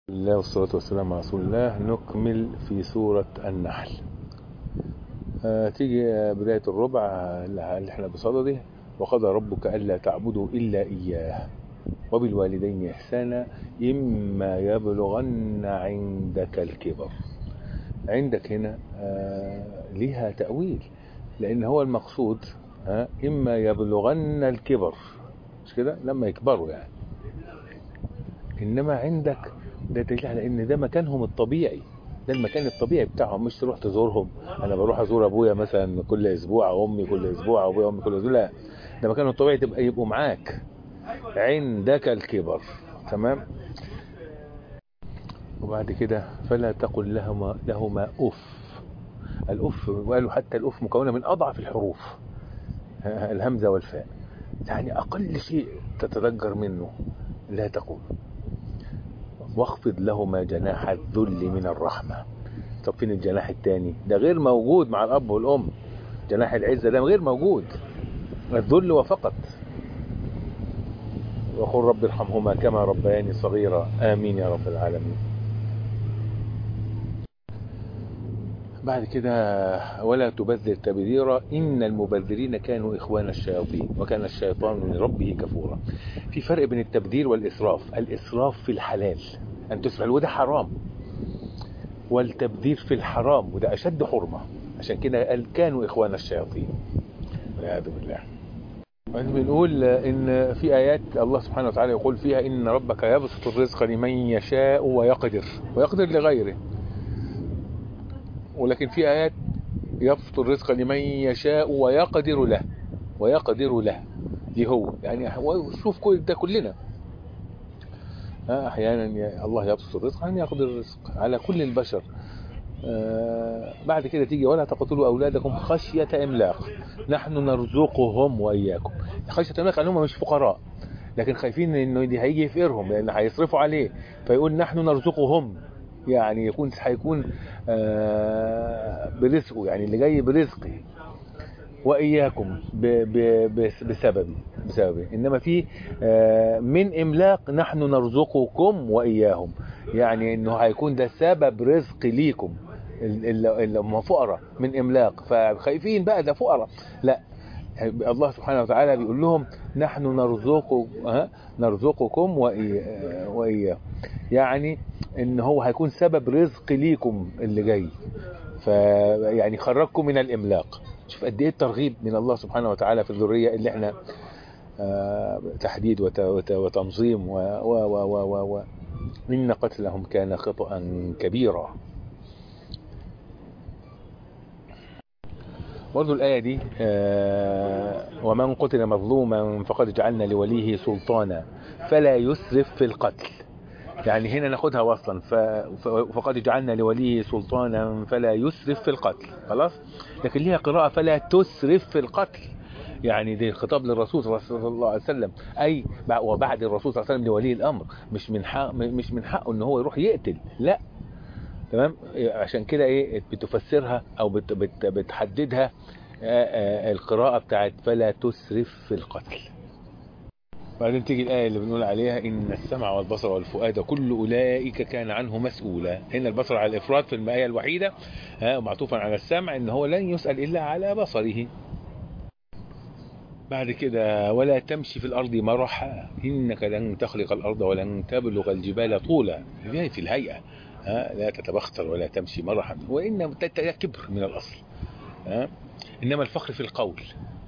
الله والصلاة والسلام على رسول الله نكمل في سورة النحل آه تيجي آه، بداية الربع آه، اللي احنا بصدده وقضى ربك ألا تعبدوا إلا إياه وبالوالدين إحسانا إما يبلغن عندك الكبر عندك هنا آه ليها تأويل لأن هو المقصود آه إما يبلغن الكبر مش كده لما يكبروا يعني إنما عندك ده دليل على ان ده مكانهم الطبيعي ده المكان الطبيعي بتاعهم مش تروح تزورهم انا بروح ازور ابويا مثلا كل اسبوع او امي كل اسبوع او ابويا وامي كل اسبوع لا ده مكانهم الطبيعي تبقى يبقوا معاك عندك الكبر تمام وبعد كده فلا تقل لهما لهما اف الاف وقالوا حتى الاف مكونه من اضعف الحروف الهمزه والفاء يعني اقل شيء تتذكر منه لا تقول واخفض لهما جناح الذل من الرحمة طب فين الجناح التاني ده غير موجود مع الأب والأم جناح العزة ده غير موجود الذل وفقط وقل رب ارحمهما كما ربياني صغيرا آمين يا رب العالمين بعد كده ولا تبذر تبذيرا إن المبذرين كانوا إخوان الشياطين وكان الشيطان من ربه كفورا في فرق بين التبذير والإسراف الإسراف في الحلال أن تسرع وده حرام والتبذير في الحرام وده أشد حرمة عشان كده قال كانوا إخوان الشياطين والعياذ بالله بنقول إن في آيات الله سبحانه وتعالى يقول فيها إن ربك يبسط الرزق لمن يشاء ويقدر ويقدر لغيره ولكن في آيات يبسط الرزق لمن يشاء ويقدر له ويقدر له دي هو يعني شوف كل ده كلنا احيانا الله يبسط الرزق يعني يقدر الرزق على كل البشر آه بعد كده تيجي ولا تقتلوا اولادكم خشيه املاق نحن نرزقهم واياكم خشيه املاق لان هم مش فقراء لكن خايفين انه دي هيجي يفقرهم لان هيصرفوا عليه فيقول نحن نرزقهم يعني يكون هيكون آه برزقه يعني اللي جاي برزقه وإياكم ب ب بسببي بسببي إنما في من إملاق نحن نرزقكم وإياهم يعني إنه هيكون ده سبب رزق ليكم اللي هم فقراء من إملاق فخايفين بقى ده فقراء لا الله سبحانه وتعالى بيقول لهم نحن نرزق نرزقكم وإياهم يعني إن هو هيكون سبب رزق ليكم اللي جاي فيعني خرجكم من الإملاق شوف قد ايه الترغيب من الله سبحانه وتعالى في الذريه اللي احنا آه تحديد وت وت وتنظيم و و و و و ان قتلهم كان خطا كبيرا برضو الآية دي آه ومن قتل مظلوما فقد جعلنا لوليه سلطانا فلا يسرف في القتل يعني هنا ناخدها وصلا فقد جعلنا لوليه سلطانا فلا يسرف في القتل خلاص لكن ليها قراءة فلا تسرف في القتل يعني دي خطاب للرسول صلى الله عليه وسلم اي وبعد الرسول صلى الله عليه وسلم لولي الامر مش من حق مش من حقه ان هو يروح يقتل لا تمام عشان كده ايه بتفسرها او بت بت بتحددها القراءة بتاعت فلا تسرف في القتل بعدين تيجي الآية اللي بنقول عليها إن السمع والبصر والفؤاد كل أولئك كان عنه مسؤولا هنا البصر على الإفراد في الآية الوحيدة معطوفا على السمع إن هو لن يسأل إلا على بصره بعد كده ولا تمشي في الأرض مرحا إنك لن تخلق الأرض ولن تبلغ الجبال طولا في الهيئة لا تتبختر ولا تمشي مرحا وإن كبر من الأصل إنما الفخر في القول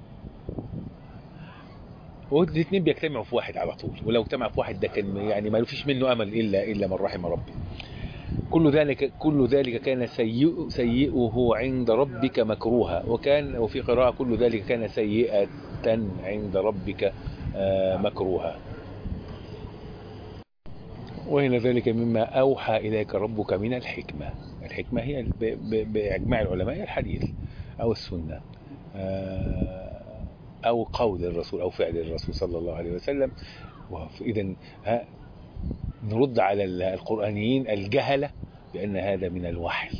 والاثنين بيجتمعوا في واحد على طول ولو اجتمع في واحد ده كان يعني ما فيش منه امل الا الا من رحم ربي كل ذلك كل ذلك كان سيء سيئه عند ربك مكروها وكان وفي قراءة كل ذلك كان سيئة عند ربك مكروها وهنا ذلك مما أوحى إليك ربك من الحكمة الحكمة هي بإجماع العلماء هي الحديث أو السنة أو قول الرسول أو فعل الرسول صلى الله عليه وسلم إذا نرد على القرآنيين الجهلة بأن هذا من الوحي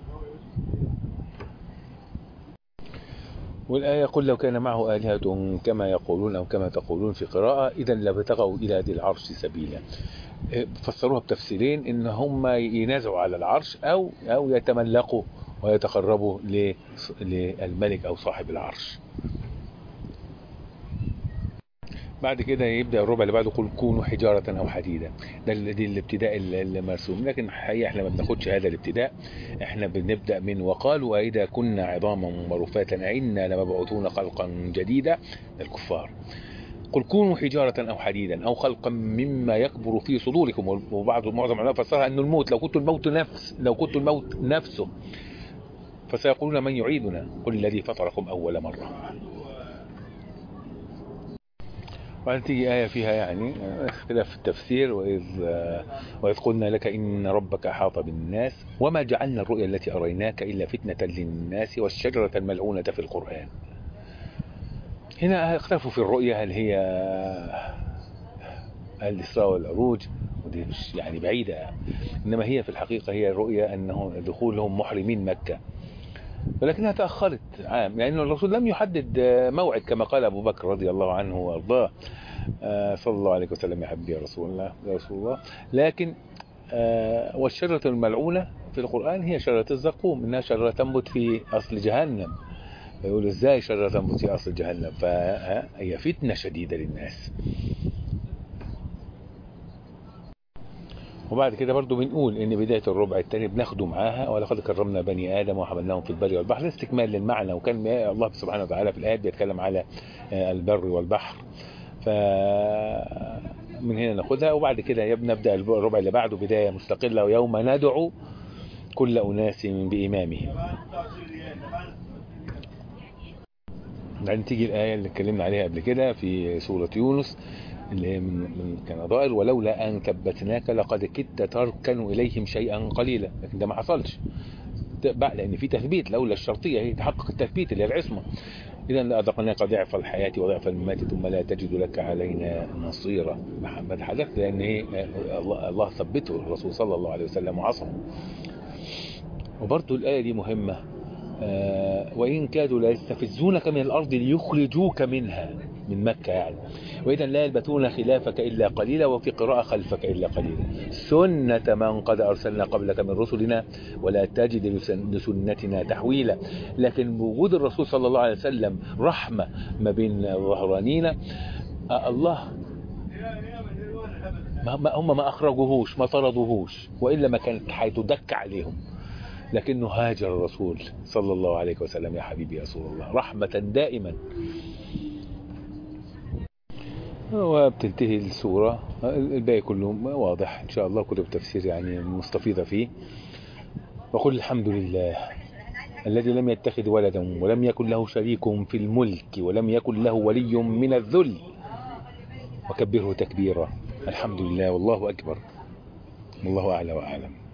والآية قل لو كان معه آلهة كما يقولون أو كما تقولون في قراءة إذا لابتغوا إلى ذي العرش سبيلا فسروها بتفسيرين ان هم ينازعوا على العرش او او يتملقوا ويتقربوا للملك او صاحب العرش بعد كده يبدا الربع اللي بعده قل كونوا حجاره او حديدا ده دي الابتداء المرسوم لكن الحقيقه احنا ما بناخدش هذا الابتداء احنا بنبدا من وقالوا واذا كنا عظاما ورفاتا أئنا لمبعوثون خلقا جديدا الكفار قل كونوا حجارة أو حديدا أو خلقا مما يكبر في صدوركم وبعض معظم العلماء فسرها أن الموت لو كنت الموت نفس لو كنت الموت نفسه فسيقولون من يعيدنا قل الذي فطركم أول مرة وبعدين تيجي آية فيها يعني اختلاف في التفسير وإذ, وإذ قلنا لك إن ربك أحاط بالناس وما جعلنا الرؤيا التي أريناك إلا فتنة للناس والشجرة الملعونة في القرآن هنا اختلفوا في الرؤية هل هي الإسراء والعروج ودي مش يعني بعيدة إنما هي في الحقيقة هي الرؤية أنه دخولهم محرمين مكة ولكنها تأخرت عام لأن يعني الرسول لم يحدد موعد كما قال أبو بكر رضي الله عنه وأرضاه صلى الله عليه وسلم يا حبيبي يا رسول الله يا رسول الله لكن والشجرة الملعونة في القرآن هي شجرة الزقوم إنها شجرة تنبت في أصل جهنم فيقول ازاي شجرة تنبت في أصل جهنم فهي فتنة شديدة للناس وبعد كده برضو بنقول ان بداية الربع الثاني بناخده معاها ولقد كرمنا بني ادم وحملناهم في البر والبحر استكمال للمعنى وكان الله سبحانه وتعالى في الايات بيتكلم على البر والبحر ف من هنا ناخدها وبعد كده نبدا الربع اللي بعده بدايه مستقله ويوم ندعو كل اناس بامامهم بعدين تيجي الايه اللي اتكلمنا عليها قبل كده في سوره يونس اللي هي من من كنظائر ولولا ان ثبتناك لقد كدت تركن اليهم شيئا قليلا لكن ده ما حصلش بقى لان في تثبيت لولا الشرطيه هي تحقق التثبيت اللي هي العصمه اذا لاذقناك ضعف الحياه وضعف الممات ثم لا تجد لك علينا نصيرا محمد حدث لان ايه الله, الله ثبته الرسول صلى الله عليه وسلم وعصمه وبرضه الايه دي مهمه آه وإن كادوا ليستفزونك من الأرض ليخرجوك منها من مكة يعني وإذا لا يلبثون خلافك إلا قليلا وفي قراءة خلفك إلا قليلا سنة من قد أرسلنا قبلك من رسلنا ولا تجد لسنتنا تحويلا لكن بوجود الرسول صلى الله عليه وسلم رحمة ما بين ظهرانينا آه الله ما هم ما أخرجوهوش ما طردوهوش وإلا ما كانت هيتدك عليهم لكنه هاجر الرسول صلى الله عليه وسلم يا حبيبي يا رسول الله رحمة دائما وبتنتهي السورة الباقي كله واضح إن شاء الله كتب تفسير يعني مستفيضة فيه وقل الحمد لله الذي لم يتخذ ولدا ولم يكن له شريك في الملك ولم يكن له ولي من الذل وكبره تكبيرا الحمد لله والله أكبر والله أعلى وأعلم